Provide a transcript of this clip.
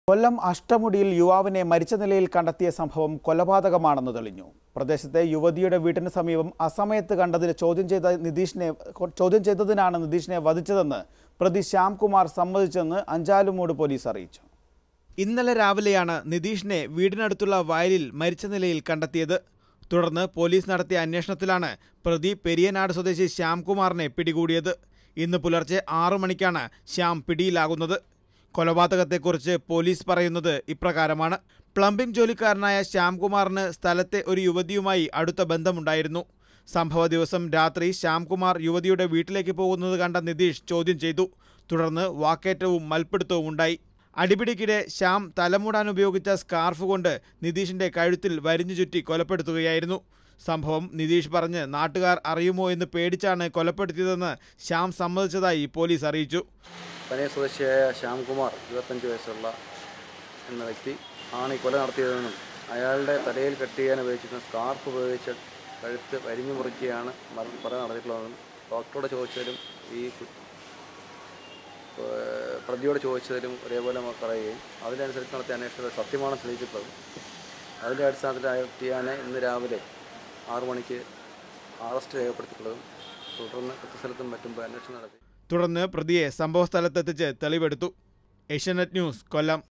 കൊല്ലം അഷ്ടമുടിയിൽ യുവാവിനെ മരിച്ച നിലയിൽ കണ്ടെത്തിയ സംഭവം കൊലപാതകമാണെന്ന് തെളിഞ്ഞു പ്രദേശത്തെ യുവതിയുടെ വീട്ടിന് സമീപം അസമയത്ത് കണ്ടതിന് ചോദ്യം ചെയ്ത നിതീഷിനെ ചോദ്യം ചെയ്തതിനാണ് നിതീഷിനെ വധിച്ചതെന്ന് പ്രതി ശ്യാംകുമാർ സമ്മതിച്ചെന്ന് അഞ്ചാലുമൂട് പോലീസ് അറിയിച്ചു ഇന്നലെ രാവിലെയാണ് നിതീഷിനെ വീടിനടുത്തുള്ള വയലിൽ മരിച്ച നിലയിൽ കണ്ടെത്തിയത് തുടർന്ന് പോലീസ് നടത്തിയ അന്വേഷണത്തിലാണ് പ്രതി പെരിയനാട് സ്വദേശി ശ്യാംകുമാറിനെ പിടികൂടിയത് ഇന്ന് പുലർച്ചെ ആറു മണിക്കാണ് ശ്യാം പിടിയിലാകുന്നത് കൊലപാതകത്തെക്കുറിച്ച് പോലീസ് പറയുന്നത് ഇപ്രകാരമാണ് പ്ലംബിംഗ് ജോലിക്കാരനായ ശ്യാംകുമാറിന് സ്ഥലത്തെ ഒരു യുവതിയുമായി അടുത്ത ബന്ധമുണ്ടായിരുന്നു സംഭവ ദിവസം രാത്രി ശ്യാംകുമാർ യുവതിയുടെ വീട്ടിലേക്ക് പോകുന്നത് കണ്ട നിതീഷ് ചോദ്യം ചെയ്തു തുടർന്ന് വാക്കേറ്റവും മൽപ്പിടുത്തവും ഉണ്ടായി അടിപിടിക്കിടെ ശ്യാം തലമൂടാൻ ഉപയോഗിച്ച സ്കാർഫ് കൊണ്ട് നിതീഷിന്റെ കഴുത്തിൽ വരിഞ്ഞു ചുറ്റി കൊലപ്പെടുത്തുകയായിരുന്നു സംഭവം നിതീഷ് പറഞ്ഞ് നാട്ടുകാർ അറിയുമോ എന്ന് പേടിച്ചാണ് കൊലപ്പെടുത്തിയതെന്ന് ശ്യാം സമ്മതിച്ചതായി പോലീസ് അറിയിച്ചു പനയ സ്വദേശിയായ ശ്യാംകുമാർ ഇരുപത്തഞ്ച് വയസ്സുള്ള എന്ന വ്യക്തി ആണ് ഈ കൊല നടത്തിയതെന്നും അയാളുടെ തലയിൽ കെട്ട് ചെയ്യാൻ ഉപയോഗിച്ചിരുന്ന സ്കാർഫ് ഉപയോഗിച്ച് കഴുത്ത് വരിഞ്ഞു മുറിക്കുകയാണ് മരണം കൊല നടത്തിയിട്ടുള്ളതെന്നും ഡോക്ടറോട് ചോദിച്ചതിലും ഈ കു- ഏഹ് പ്രതിയോട് ചോദിച്ചതിലും ഒരേപോലെ അവർ പറയുകയും അതിനനുസരിച്ച് നടത്തിയ അന്വേഷണത്തിൽ സത്യമാണ് തെളിയിച്ചിട്ടുള്ളത് അതിൻ്റെ അടിസ്ഥാനത്തിൽ അയാളെ ഇന്ന് രാവിലെ ആറു മണിക്ക് അറസ്റ്റ് രേഖപ്പെടുത്തിയിട്ടുള്ളതും തുടർന്ന് കൃത്യസ്ഥലത്തും മറ്റും പോയി അന്വേഷണം നടത്തി തുടർന്ന് പ്രതിയെ സംഭവസ്ഥലത്തെത്തിച്ച് തെളിവെടുത്തു ഏഷ്യാനെറ്റ് ന്യൂസ് കൊല്ലം